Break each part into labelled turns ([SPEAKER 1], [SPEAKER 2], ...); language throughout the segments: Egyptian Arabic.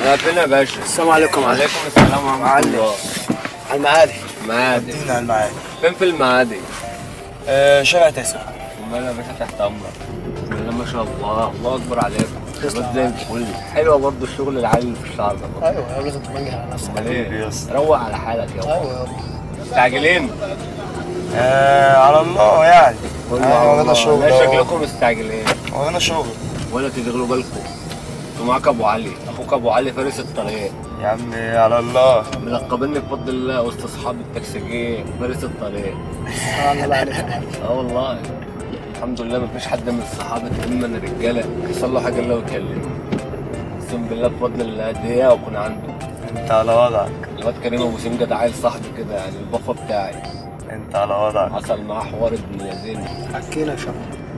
[SPEAKER 1] فين يا باشا
[SPEAKER 2] السلام عليكم عليكم
[SPEAKER 1] وعليكم السلام ورحمه الله
[SPEAKER 2] على المعادي
[SPEAKER 1] معادي
[SPEAKER 3] ادينا المعادي
[SPEAKER 1] فين في المعادي
[SPEAKER 3] آه شارع تسعة
[SPEAKER 1] امال يا باشا تحت امرك بسم الله ما شاء الله الله اكبر عليكم شباب زي الفل حلوه برضه الشغل العالي اللي في الشعر ده برضه
[SPEAKER 2] ايوه لازم تمنجح على نفسك
[SPEAKER 1] امال
[SPEAKER 3] حبيبي يا
[SPEAKER 1] ايه
[SPEAKER 3] اسطى.
[SPEAKER 1] روق على حالك يا
[SPEAKER 2] ايوه يابا
[SPEAKER 1] مستعجلين
[SPEAKER 3] آه على الله يعني
[SPEAKER 1] كله
[SPEAKER 3] آه،
[SPEAKER 1] على
[SPEAKER 3] ورانا
[SPEAKER 1] الله.
[SPEAKER 3] شغل
[SPEAKER 1] لا
[SPEAKER 3] أهو.
[SPEAKER 1] شكلكم مستعجلين
[SPEAKER 3] ورانا شغل
[SPEAKER 1] ولا تشغلوا بالكم انتوا معاك ابو علي اخوك ابو علي فارس الطريق
[SPEAKER 3] يا عم على الله
[SPEAKER 1] ملقبيني بفضل الله وسط اصحاب التكسيجيه فارس الطريق
[SPEAKER 2] الله عليك
[SPEAKER 1] اه والله الحمد لله مفيش حد من الصحابه تهم من الرجاله يحصل له حاجه الا ويكلمني اقسم بالله بفضل الله دقيقه واكون عنده
[SPEAKER 3] انت على وضعك
[SPEAKER 1] الواد كريم ابو سيم ده عيل صاحبي كده يعني البفه بتاعي
[SPEAKER 3] انت على وضعك
[SPEAKER 1] حصل معاه حوار ابن لذين
[SPEAKER 2] حكينا يا شباب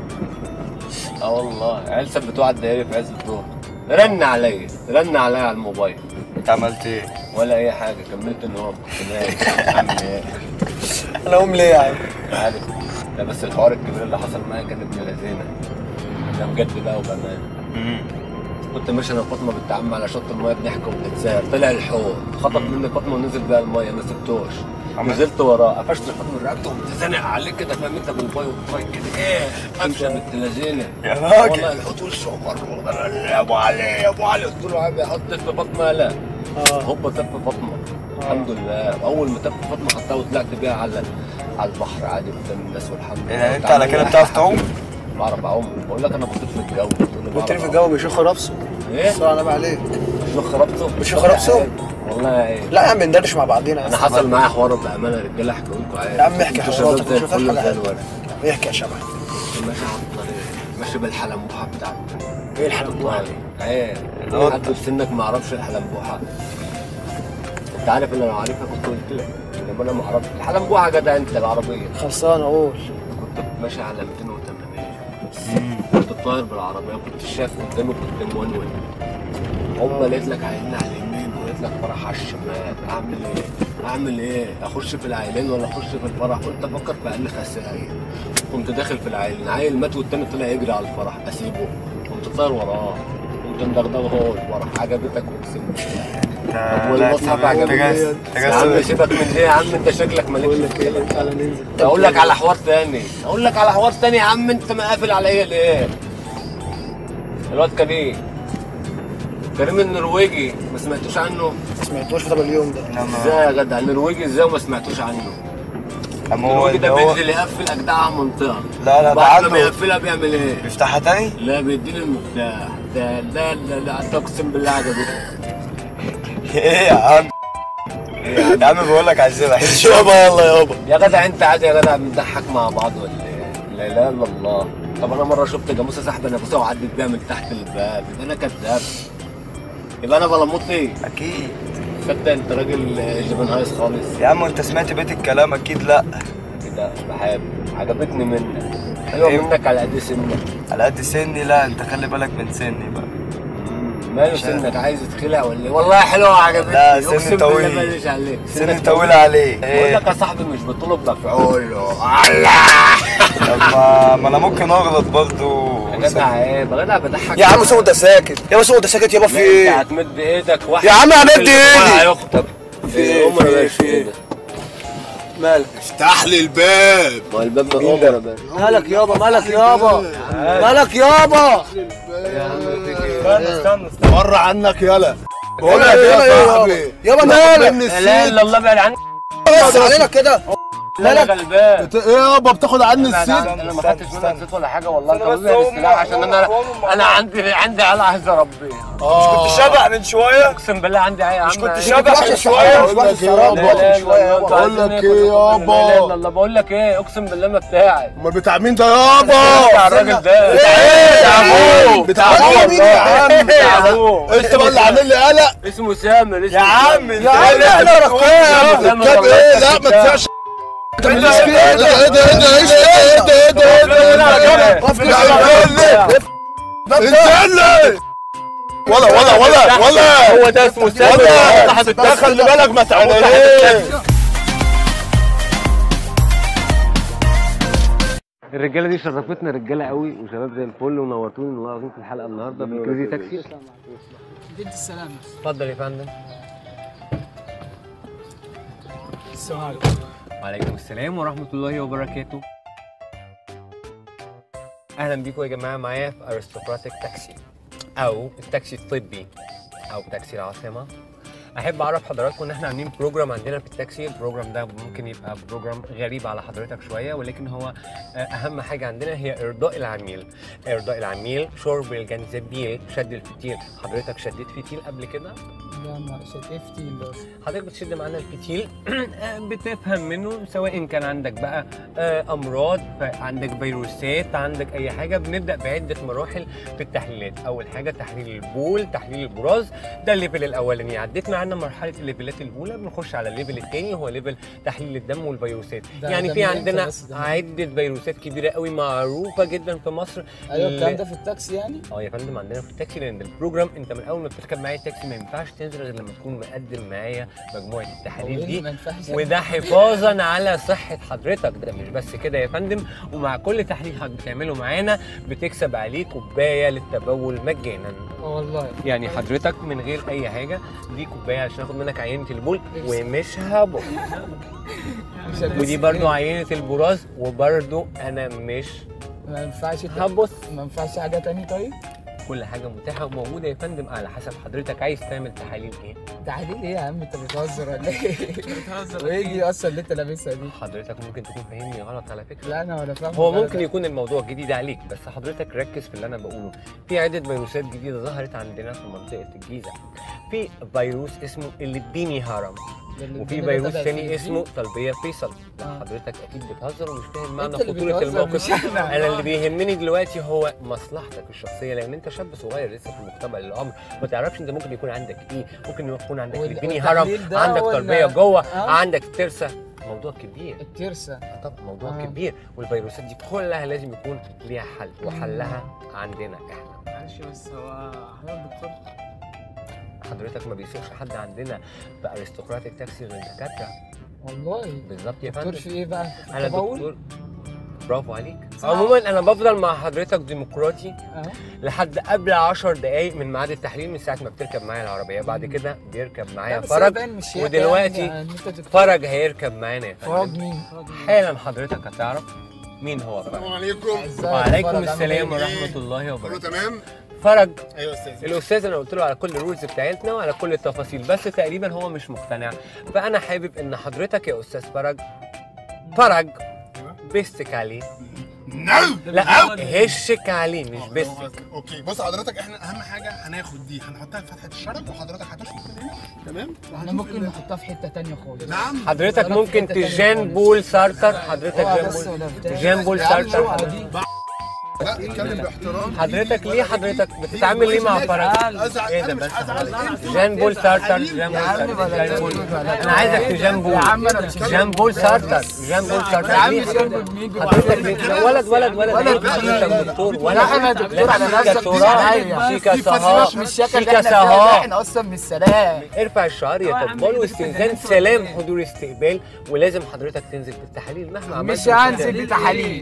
[SPEAKER 1] اه والله عيال ثبتوه على الدائري في عز الظهر رن عليا رن عليا على الموبايل
[SPEAKER 3] انت عملت ايه؟
[SPEAKER 1] ولا اي حاجه كملت النوم كنت نايم يا عم ايه
[SPEAKER 2] انا اقوم ليه يعني
[SPEAKER 1] عارف لا بس الحوار الكبير اللي حصل معايا كان ابن لذينه ده بجد بقى وبامان
[SPEAKER 3] مم.
[SPEAKER 1] كنت ماشي انا وفاطمه بنت عم على شط المايه بنحكي وبنتساهر طلع الحوض خطف مني فاطمه ونزل بيها المايه ما سبتوش
[SPEAKER 3] عمل-
[SPEAKER 1] نزلت وراه قفشت الحوض من رقبته وقمت زانق عليه كده فاهم انت بالباي والباي كده ايه امشي بنت لذينه
[SPEAKER 3] يا راجل.
[SPEAKER 1] والله الحوض وشه مر يا ابو علي يا ابو علي قلت له عادي حط في فاطمه لا
[SPEAKER 2] اه
[SPEAKER 1] هوبا تف فاطمه الحمد لله اول ما تف فاطمه خدتها وطلعت بيها على على البحر عادي قدام الناس والحمد لله
[SPEAKER 3] يعني انت على كده بتعرف تعوم؟
[SPEAKER 1] بعرف اعوم بقول لك انا بطير في الجو بتقول لي
[SPEAKER 2] قلت
[SPEAKER 1] بعرف
[SPEAKER 2] لي في الجو بيشخ رابسه
[SPEAKER 1] ايه
[SPEAKER 2] السلام عليكم عليك
[SPEAKER 1] مش خربته
[SPEAKER 2] مش خربته؟
[SPEAKER 1] والله ايه
[SPEAKER 2] لا يا عم ندردش مع بعضينا
[SPEAKER 1] انا حصل معايا حوار بامانه يا رجاله احكي لكم عادي
[SPEAKER 2] يا عم احكي
[SPEAKER 1] انتوا
[SPEAKER 2] حواراتك،
[SPEAKER 1] شباب زي
[SPEAKER 2] مش
[SPEAKER 1] الفل
[SPEAKER 2] هتحكي
[SPEAKER 1] زي
[SPEAKER 2] حاجة.
[SPEAKER 1] الورد
[SPEAKER 2] احكي يا شباب
[SPEAKER 1] كنت ماشي على الطريق ماشي بالحلمبوحه بتاعتي
[SPEAKER 2] ايه الحلبوحه
[SPEAKER 1] والله ايه
[SPEAKER 3] القطة.
[SPEAKER 1] حد في سنك ما يعرفش الحلمبوحه انت عارف ان انا لو عارفها كنت قلت لك انما انا ما اعرفش الحلمبوحه جدع انت العربيه
[SPEAKER 2] خلصان اقول
[SPEAKER 1] كنت ماشي على 280 كنت طاير بالعربيه كنت شايف قدامي كنت مونول هم لقيت لك عيلين على اليمين ولقيت لك فرح على الشمال اعمل ايه؟ اعمل ايه؟ اخش في العيلين ولا اخش في الفرح؟ قلت افكر في اقل خسائر قمت داخل في العيلين عيل مات والتاني طلع يجري على الفرح اسيبه قمت طاير وراه قمت مدغدغه هو الفرح عجبتك اقسم بالله طب والمصحف
[SPEAKER 3] انت
[SPEAKER 1] عجبني
[SPEAKER 3] جاز انت
[SPEAKER 1] يا عم
[SPEAKER 3] جاز
[SPEAKER 1] سيبك من دي يا عم انت شكلك مالكش
[SPEAKER 2] بقول لك
[SPEAKER 1] في كده.
[SPEAKER 2] ايه تعالى ننزل
[SPEAKER 1] اقول لك على حوار تاني اقول لك على حوار تاني يا عم انت مقافل عليا ليه الواد كريم كريم النرويجي ما سمعتوش عنه
[SPEAKER 2] ما سمعتوش في طب اليوم ده
[SPEAKER 1] ازاي يا جدع النرويجي ازاي وما سمعتوش عنه
[SPEAKER 3] اما هو
[SPEAKER 1] النرويجي ده
[SPEAKER 3] اللي هو
[SPEAKER 1] بينزل يقفل اجدع منطقه
[SPEAKER 3] لا، لا، ده
[SPEAKER 1] بعد ما
[SPEAKER 3] عنده-
[SPEAKER 1] بيقفلها بيعمل ايه
[SPEAKER 3] بيفتحها تاني؟
[SPEAKER 1] لا بيديني المفتاح ده لا لا لا اقسم بالله عجبتني
[SPEAKER 3] ايه يا عم؟ يا عم بقول لك عايزين عايز
[SPEAKER 2] يابا يلا يابا
[SPEAKER 1] يا جدع انت عادي يا جدع بنضحك مع بعض ولا ايه؟ لا اله الا الله طب انا مره شفت جاموسه سحبه نفسها وعدت بيها من تحت الباب يبقى انا كذاب يبقى انا بلمطني
[SPEAKER 3] اكيد
[SPEAKER 1] تصدق انت راجل جبن هايص خالص
[SPEAKER 3] يا عم انت سمعت بيت الكلام اكيد لا
[SPEAKER 1] كده بحب عجبتني منك ايوه
[SPEAKER 3] ايوه.
[SPEAKER 1] منك على قد سنك
[SPEAKER 3] على قد سني لا انت خلي بالك من سني بقى
[SPEAKER 1] مم، ماله
[SPEAKER 3] عشان-
[SPEAKER 1] سنك عايز تخلع ولا ايه؟ والله حلوه عجبتني
[SPEAKER 3] لا، سن
[SPEAKER 1] اقسم بالله
[SPEAKER 3] طويل.
[SPEAKER 1] ماليش عليك
[SPEAKER 3] سني طويل عليه
[SPEAKER 1] بقول
[SPEAKER 3] ايه
[SPEAKER 1] لك يا صاحبي مش بطلب مفعول الله
[SPEAKER 3] طب ما ما انا ممكن اغلط برضو
[SPEAKER 1] يا جدع ايه يا جدع بضحك
[SPEAKER 2] يا عم سود ده ساكت يا سود ده ساكت يابا في
[SPEAKER 1] لا، انت
[SPEAKER 2] ايه
[SPEAKER 1] هتمد ايدك واحد
[SPEAKER 2] يا عم همد
[SPEAKER 1] اللي
[SPEAKER 2] ايدي.
[SPEAKER 1] هيخطب
[SPEAKER 2] في ايه؟
[SPEAKER 1] عمر يا
[SPEAKER 2] في ايه؟
[SPEAKER 1] باشا
[SPEAKER 2] في ايه؟
[SPEAKER 1] ايه ده؟
[SPEAKER 2] مالك
[SPEAKER 4] افتح لي الباب
[SPEAKER 1] ما الباب من عمر يا باشا
[SPEAKER 2] مالك يابا مالك يابا مالك يابا
[SPEAKER 3] استنى استنى استنى
[SPEAKER 4] بره عنك يلا بقول لك
[SPEAKER 2] يلا
[SPEAKER 4] ايه
[SPEAKER 2] يلا
[SPEAKER 4] يا
[SPEAKER 2] يابا.
[SPEAKER 4] صاحبي
[SPEAKER 2] يابا
[SPEAKER 4] تاخد
[SPEAKER 2] مالك
[SPEAKER 4] مني
[SPEAKER 1] لا اله
[SPEAKER 4] السيد
[SPEAKER 1] الا الله بعد عني
[SPEAKER 2] بس علينا كده
[SPEAKER 1] مالك الباب
[SPEAKER 4] بت- ايه يابا بتاخد عني
[SPEAKER 1] بعد عني.
[SPEAKER 4] السيد
[SPEAKER 1] انا ما
[SPEAKER 3] استنى،
[SPEAKER 1] خدتش منك
[SPEAKER 3] استنى.
[SPEAKER 1] زيت ولا حاجه والله انت
[SPEAKER 3] استنى بس،
[SPEAKER 1] بتبيع
[SPEAKER 3] هو
[SPEAKER 1] السلاح
[SPEAKER 3] ما-
[SPEAKER 1] عشان
[SPEAKER 3] هو-
[SPEAKER 1] انا
[SPEAKER 3] هو ما-
[SPEAKER 1] انا عندي عندي عيال عايز اربيها
[SPEAKER 4] اه
[SPEAKER 3] كنت شبع من شويه
[SPEAKER 1] اقسم بالله عندي عيال
[SPEAKER 3] مش كنت
[SPEAKER 1] عم-
[SPEAKER 3] شبع
[SPEAKER 2] بقى
[SPEAKER 3] من
[SPEAKER 2] شوية
[SPEAKER 3] شويه
[SPEAKER 2] مش واحد السراب
[SPEAKER 1] لا
[SPEAKER 2] بقى
[SPEAKER 1] لا
[SPEAKER 2] شوية
[SPEAKER 1] لا
[SPEAKER 2] يابا
[SPEAKER 4] بقول لك
[SPEAKER 1] عايزين
[SPEAKER 4] ايه
[SPEAKER 1] ناكل، لا
[SPEAKER 4] يابا؟
[SPEAKER 1] لا لا لا بقول لك ايه اقسم بالله ما بتاعي
[SPEAKER 4] امال بتاع مين ده يابا
[SPEAKER 1] بتاع الراجل ده
[SPEAKER 4] بتاع ابوه بتاع ابوه
[SPEAKER 2] مين يا عم؟
[SPEAKER 4] بتاع ابوه انت بقى اللي عامل لي قلق
[SPEAKER 1] اسمه سامر اسمه
[SPEAKER 3] يا عم
[SPEAKER 2] يا عم احنا ركاب
[SPEAKER 1] سامر
[SPEAKER 4] ركاب
[SPEAKER 1] والله
[SPEAKER 4] ايه لا ما
[SPEAKER 1] بتاع.
[SPEAKER 4] تسعش انت ماليش كده ايه ده ايه ده ايه ده ايه ده ايه ده ايه ده ايه ده ايه ده
[SPEAKER 2] وقف كده
[SPEAKER 4] انت اللي ولا ولا ولا ولا
[SPEAKER 1] هو ده اسمه سامر
[SPEAKER 4] ولا
[SPEAKER 1] صاحب
[SPEAKER 4] ده خلي بالك ما تعمل ايه
[SPEAKER 1] الرجاله دي شرفتنا رجاله قوي وشباب زي الفل ونورتوني والله العظيم في الحلقه النهارده في كريزي تاكسي
[SPEAKER 5] ادي السلامة
[SPEAKER 1] اتفضل يا فندم
[SPEAKER 5] السلام عليكم
[SPEAKER 1] وعليكم السلام ورحمة الله وبركاته أهلا بيكم يا جماعة معايا في أرستقراطيك تاكسي أو التاكسي الطبي أو تاكسي العاصمة أحب أعرف حضراتكم إن إحنا عاملين بروجرام عندنا في التاكسي، البروجرام ده ممكن يبقى بروجرام غريب على حضرتك شوية ولكن هو آه، أهم حاجة عندنا هي إرضاء العميل. إرضاء العميل، شرب الجنزبيل، شد الفتيل، حضرتك شديت فتيل قبل كده؟
[SPEAKER 5] لا ما شد ايه فتيل بس
[SPEAKER 1] حضرتك بتشد معانا الفتيل بتفهم منه سواء كان عندك بقى آه، امراض عندك فيروسات عندك اي حاجه بنبدا بعده مراحل في التحليلات اول حاجه تحليل البول تحليل البراز ده الليفل الاولاني عديت معانا مرحله الليفلات الاولى بنخش على الليفل الثاني هو ليفل تحليل الدم والفيروسات
[SPEAKER 5] ده-
[SPEAKER 1] يعني
[SPEAKER 5] ده
[SPEAKER 1] في
[SPEAKER 5] من إمتى
[SPEAKER 1] عندنا
[SPEAKER 5] بس ده؟
[SPEAKER 1] عده فيروسات كبيره قوي معروفه جدا في مصر
[SPEAKER 5] ايوه الكلام
[SPEAKER 1] ل-
[SPEAKER 5] ده في التاكسي يعني
[SPEAKER 1] اه يا فندم عندنا في التاكسي لان البروجرام انت من اول ما بتركب معايا التاكسي ما ينفعش تنزل غير لما تكون مقدم معايا مجموعه
[SPEAKER 5] هو
[SPEAKER 1] التحاليل
[SPEAKER 5] إيه اللي
[SPEAKER 1] دي
[SPEAKER 5] ما ينفعش
[SPEAKER 1] وده حفاظا على صحة حضرتك ده مش بس كده يا فندم ومع كل تحليل حضرتك بتعمله معانا بتكسب عليه كوباية للتبول مجانا
[SPEAKER 5] اه والله
[SPEAKER 1] يعني حضرتك من غير أي حاجة دي كوباية عشان ناخد منك عينة البول ومش هبط
[SPEAKER 5] مش هلبس
[SPEAKER 1] ودي برضو
[SPEAKER 5] إيه؟
[SPEAKER 1] عينة البراز وبرضو أنا مش
[SPEAKER 5] ما ينفعش ت-
[SPEAKER 1] هبص
[SPEAKER 5] ما ينفعش حاجة تاني طيب
[SPEAKER 1] كل حاجة متاحة وموجودة يا فندم على حسب حضرتك عايز تعمل تحاليل إيه
[SPEAKER 5] تحليل ايه يا عم انت بتهزر ولا ايه؟ بتهزر وايه دي اصلا اللي انت لابسها دي؟
[SPEAKER 1] حضرتك ممكن تكون فاهمني غلط على فكرة
[SPEAKER 5] لا انا ولا فاهم
[SPEAKER 1] هو
[SPEAKER 5] ولا
[SPEAKER 1] ممكن
[SPEAKER 5] لا.
[SPEAKER 1] يكون الموضوع جديد عليك بس حضرتك ركز في اللي انا بقوله في عده فيروسات جديده ظهرت عندنا في منطقه الجيزه في فيروس اسمه اللبيني هرم
[SPEAKER 5] ده اللي
[SPEAKER 1] وفي
[SPEAKER 5] الدنيا
[SPEAKER 1] فيروس
[SPEAKER 5] بدأت
[SPEAKER 1] تاني
[SPEAKER 5] في
[SPEAKER 1] اسمه طلبيه فيصل لا،
[SPEAKER 5] آه.
[SPEAKER 1] حضرتك اكيد بتهزر ومش فاهم معنى
[SPEAKER 5] انت اللي
[SPEAKER 1] خطوره
[SPEAKER 5] بتهزر
[SPEAKER 1] الموقف
[SPEAKER 5] مش احنا.
[SPEAKER 1] انا اللي بيهمني دلوقتي هو مصلحتك الشخصيه لان انت شاب صغير لسه في مقتبل العمر ما تعرفش انت ممكن يكون عندك ايه ممكن يكون عندك
[SPEAKER 5] وال-
[SPEAKER 1] لبيني هرم
[SPEAKER 5] والتحليل ده
[SPEAKER 1] عندك
[SPEAKER 5] ولا-
[SPEAKER 1] تربيه جوه
[SPEAKER 5] آه.
[SPEAKER 1] عندك ترسه موضوع كبير
[SPEAKER 5] الترسة
[SPEAKER 1] آه طبعا موضوع
[SPEAKER 5] آه.
[SPEAKER 1] كبير والفيروسات دي كلها لازم يكون ليها حل وحلها عندنا احنا
[SPEAKER 6] معلش بس هو حضرتك دكتور
[SPEAKER 1] حضرتك ما بيسوقش حد عندنا بارستقراطيك تاكسي غير دكاتره
[SPEAKER 5] والله
[SPEAKER 1] بالظبط يا
[SPEAKER 5] دكتور
[SPEAKER 1] فندم
[SPEAKER 5] في ايه بقى؟
[SPEAKER 1] انا
[SPEAKER 5] تبول؟
[SPEAKER 1] دكتور برافو عليك عموما انا بفضل مع حضرتك ديمقراطي
[SPEAKER 5] اه
[SPEAKER 1] لحد قبل 10 دقايق من ميعاد التحليل من ساعه ما بتركب معايا العربيه بعد كده بيركب معايا
[SPEAKER 5] لا، بس هو
[SPEAKER 1] فرج
[SPEAKER 5] باين مش شياكة
[SPEAKER 1] ودلوقتي
[SPEAKER 5] يعني ان انت دكتور.
[SPEAKER 1] فرج هيركب معانا يا
[SPEAKER 5] فرج
[SPEAKER 1] فندم
[SPEAKER 5] مين؟
[SPEAKER 1] حالا حضرتك هتعرف مين هو فرج
[SPEAKER 4] السلام عليكم
[SPEAKER 5] ازيك يا
[SPEAKER 1] وعليكم
[SPEAKER 5] فرج، عامل
[SPEAKER 1] السلام
[SPEAKER 5] ايه؟
[SPEAKER 1] ورحمه الله
[SPEAKER 4] كله
[SPEAKER 1] وبركاته
[SPEAKER 4] تمام
[SPEAKER 1] فرج
[SPEAKER 4] ايوه يا استاذ
[SPEAKER 1] الاستاذ انا قلت له على كل الرولز بتاعتنا وعلى كل التفاصيل بس تقريبا هو مش مقتنع فانا حابب ان حضرتك يا استاذ فرج فرج بستك عليه
[SPEAKER 4] نو
[SPEAKER 1] لا هشك عليه مش بستك
[SPEAKER 4] اوكي بص حضرتك احنا اهم حاجه هناخد دي هنحطها في فتحه الشرج وحضرتك هتشرب من هنا تمام
[SPEAKER 5] احنا ممكن نحطها في حته تانية خالص
[SPEAKER 4] نعم
[SPEAKER 1] حضرتك
[SPEAKER 5] حضرتك
[SPEAKER 1] ممكن
[SPEAKER 5] حتة تانية
[SPEAKER 1] تجان
[SPEAKER 5] خالص.
[SPEAKER 1] بول سارتر حضرتك
[SPEAKER 5] اوعى
[SPEAKER 1] جان
[SPEAKER 5] بس
[SPEAKER 1] بول
[SPEAKER 5] ولا بتاع.
[SPEAKER 1] جان بول
[SPEAKER 5] يا عم
[SPEAKER 1] سارتر
[SPEAKER 5] اوعى
[SPEAKER 1] حضرتك.
[SPEAKER 5] دي.
[SPEAKER 4] لا اتكلم باحترام
[SPEAKER 1] حضرتك ليه حضرتك بتتعامل ليه مع فرج
[SPEAKER 4] ازعل
[SPEAKER 1] ايه ده
[SPEAKER 4] انا مش
[SPEAKER 1] بس
[SPEAKER 4] هزعل انت
[SPEAKER 1] جان بول سارتر جان
[SPEAKER 5] يا
[SPEAKER 1] بول
[SPEAKER 5] عم
[SPEAKER 1] سارتر
[SPEAKER 5] بلا
[SPEAKER 1] جان بول
[SPEAKER 5] تقول بلا
[SPEAKER 1] انا عايزك تجان بول
[SPEAKER 5] يا عم انا مش
[SPEAKER 1] جان بول سارتر جان بول سارتر
[SPEAKER 5] يا عم
[SPEAKER 1] ليه
[SPEAKER 5] شرب مين
[SPEAKER 1] حضرتك ليه- ولد ولد ولد
[SPEAKER 5] ولد
[SPEAKER 1] حضرتك دكتور ولد
[SPEAKER 5] لا انا دكتور على
[SPEAKER 1] شيكا
[SPEAKER 5] نفسك
[SPEAKER 1] تراب شيكا سهار
[SPEAKER 5] سيبك من الشكل اللي
[SPEAKER 1] شيكا
[SPEAKER 5] احنا فيها ده،
[SPEAKER 1] سهار
[SPEAKER 5] احنا اصلا من السلام
[SPEAKER 1] ارفع الشعار يا طبال واستئذان سلام حضور استقبال ولازم حضرتك تنزل بالتحاليل مهما عملت
[SPEAKER 5] مش هنزل بتحاليل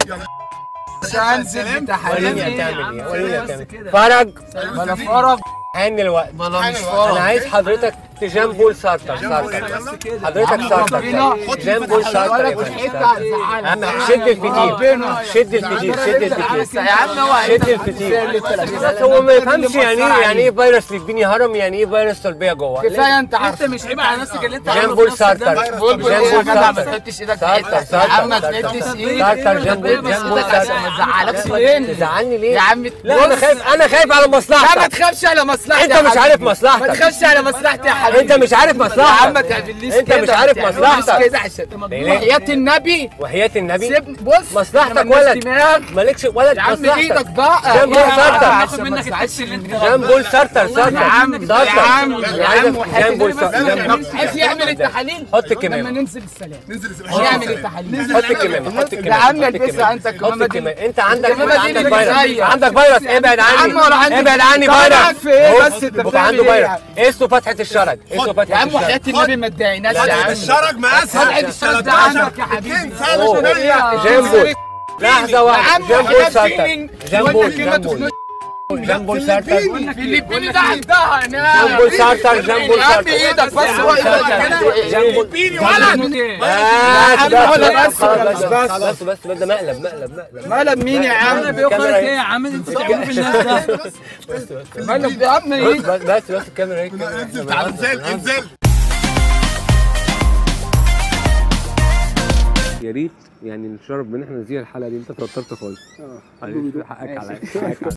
[SPEAKER 5] مش هنزل
[SPEAKER 1] وريني
[SPEAKER 5] بتحاليل
[SPEAKER 1] هتعمل ايه وريني هتعمل إيه. فرج
[SPEAKER 5] ما انا فرج
[SPEAKER 1] حان الوقت
[SPEAKER 5] ما انا مش
[SPEAKER 1] انا
[SPEAKER 5] فرج
[SPEAKER 1] عايز حضرتك تجامبول سارتر سارتر حضرتك سارتر جامبول سارتر
[SPEAKER 5] ولا
[SPEAKER 1] يا
[SPEAKER 5] كنت
[SPEAKER 1] فندم.
[SPEAKER 5] حته هتزعلك
[SPEAKER 1] اهم شد الفتيل
[SPEAKER 5] ربنا.
[SPEAKER 1] شد الفتيل شد الفتيل
[SPEAKER 5] يا عم هو
[SPEAKER 1] شد الفتيل بس هو ما يفهمش يعني ايه يعني ايه فيروس للبني هرم يعني ايه فيروس تلبيه جوه
[SPEAKER 5] كفايه انت عارف
[SPEAKER 6] انت مش عيب على نفسك اللي انت
[SPEAKER 1] جامبول سارتر
[SPEAKER 5] بول بول ايه يا
[SPEAKER 1] جامبول
[SPEAKER 5] جدع ما
[SPEAKER 1] سارتر
[SPEAKER 5] تحطش ايدك في
[SPEAKER 1] سارتر
[SPEAKER 5] حته يا عم ما
[SPEAKER 1] سارتر
[SPEAKER 5] تحطش
[SPEAKER 1] سارتر
[SPEAKER 5] ايدك
[SPEAKER 1] سارتر جامبول جامبول سارتر
[SPEAKER 5] ما تزعلكش ليه
[SPEAKER 1] تزعلني ليه
[SPEAKER 5] يا عم
[SPEAKER 1] لا انا
[SPEAKER 5] بص.
[SPEAKER 1] خايف انا خايف على
[SPEAKER 5] لا ما
[SPEAKER 1] مصلحتك
[SPEAKER 5] تخافش على مصلحتي
[SPEAKER 1] انت
[SPEAKER 5] يا
[SPEAKER 1] مش
[SPEAKER 5] حبيبي.
[SPEAKER 1] عارف
[SPEAKER 5] ما
[SPEAKER 1] مصلحتك
[SPEAKER 5] تخافش على مصلحتي يا حبيبي
[SPEAKER 1] انت مش عارف
[SPEAKER 5] يا عم ما
[SPEAKER 1] مصلحتك
[SPEAKER 5] تعمليش
[SPEAKER 1] انت
[SPEAKER 5] كده
[SPEAKER 1] مش عارف
[SPEAKER 5] ما تعمليش
[SPEAKER 1] مصلحتك.
[SPEAKER 5] كده عشان
[SPEAKER 1] ليه؟
[SPEAKER 5] وحياة النبي
[SPEAKER 1] وحياة النبي
[SPEAKER 5] سيبني بص
[SPEAKER 1] مصلحتك
[SPEAKER 5] أنا ماليش
[SPEAKER 1] ولد.
[SPEAKER 5] دماغ.
[SPEAKER 1] مالكش ولد
[SPEAKER 5] يا عم
[SPEAKER 1] مصلحتك
[SPEAKER 5] ايدك بقى
[SPEAKER 1] جنبه
[SPEAKER 5] إيه
[SPEAKER 1] سارتر.
[SPEAKER 5] عشان
[SPEAKER 6] هاخد
[SPEAKER 5] ما
[SPEAKER 6] منك
[SPEAKER 5] تزعلش
[SPEAKER 6] التاكسي اللي انت
[SPEAKER 5] مني.
[SPEAKER 1] جامبول سارتر سارتر
[SPEAKER 5] يا عم
[SPEAKER 1] سارتر
[SPEAKER 5] يا عم
[SPEAKER 1] انا
[SPEAKER 5] يا
[SPEAKER 1] عايزك
[SPEAKER 5] عم وحياة
[SPEAKER 1] جامبول
[SPEAKER 5] النبي
[SPEAKER 1] سارتر جامبول
[SPEAKER 5] عايز يعمل التحاليل
[SPEAKER 1] حط
[SPEAKER 5] لما
[SPEAKER 1] كمامة
[SPEAKER 5] ننزل السلام
[SPEAKER 4] ننزل
[SPEAKER 5] نعمل التحاليل
[SPEAKER 1] حط كمامة حط كمامة
[SPEAKER 5] يا عم
[SPEAKER 1] حط
[SPEAKER 5] البسها
[SPEAKER 1] كمامة.
[SPEAKER 5] انت
[SPEAKER 1] حط
[SPEAKER 5] الكمامة دي
[SPEAKER 1] كمامة انت عندك
[SPEAKER 5] الكمامة
[SPEAKER 1] انت
[SPEAKER 5] دي
[SPEAKER 1] عندك
[SPEAKER 5] اللي
[SPEAKER 1] فيروس
[SPEAKER 5] بتزيق.
[SPEAKER 1] عندك فيروس ابعد
[SPEAKER 5] يا عم
[SPEAKER 1] عني
[SPEAKER 5] ولا عندي
[SPEAKER 1] ابعد عني
[SPEAKER 5] كمان
[SPEAKER 1] فيروس
[SPEAKER 5] في ايه
[SPEAKER 1] بص،
[SPEAKER 5] بس انت
[SPEAKER 1] بقى
[SPEAKER 5] بتعمل
[SPEAKER 1] عنده
[SPEAKER 5] ايه
[SPEAKER 1] فيروس اسمه فتحة الشرج اسمه
[SPEAKER 5] يا
[SPEAKER 1] فتحة
[SPEAKER 5] عم وحياة
[SPEAKER 1] الشرج
[SPEAKER 5] النبي ما تضايقناش يا عم
[SPEAKER 4] الشرج مقاسها
[SPEAKER 5] فتحة الشرج ده عندك يا حبيبي
[SPEAKER 1] أوه.
[SPEAKER 5] إيه يا
[SPEAKER 1] جامبول لحظة
[SPEAKER 5] يا
[SPEAKER 1] واحدة
[SPEAKER 5] عم
[SPEAKER 1] جامبول
[SPEAKER 5] وحياة
[SPEAKER 1] سارتر
[SPEAKER 5] ديني
[SPEAKER 1] جامبول
[SPEAKER 5] وانت كلمة
[SPEAKER 1] جامبول جامبول سارتر
[SPEAKER 6] فيليبيني ده عندها هناك
[SPEAKER 1] جامبول سارتر جامبول سارتر
[SPEAKER 6] ايدك بس هو ايدك
[SPEAKER 1] جامبول
[SPEAKER 6] فيليبيني ولد
[SPEAKER 1] بس
[SPEAKER 5] ولا
[SPEAKER 1] بس
[SPEAKER 5] بس
[SPEAKER 1] خلاص
[SPEAKER 5] بس
[SPEAKER 1] بس بس بس ده مقلب مقلب مقلب
[SPEAKER 5] مقلب مين يا عم
[SPEAKER 6] انا بيقول لك ايه يا عم انت بتعمل في الناس ده
[SPEAKER 5] مقلب يا عم ايه
[SPEAKER 1] بس بس بس الكاميرا هيك
[SPEAKER 4] انزل تعال انزل انزل
[SPEAKER 1] يا ريت يعني نشرب من احنا نزيل الحلقه دي انت توترت خالص اه حقك عليا حقك عليا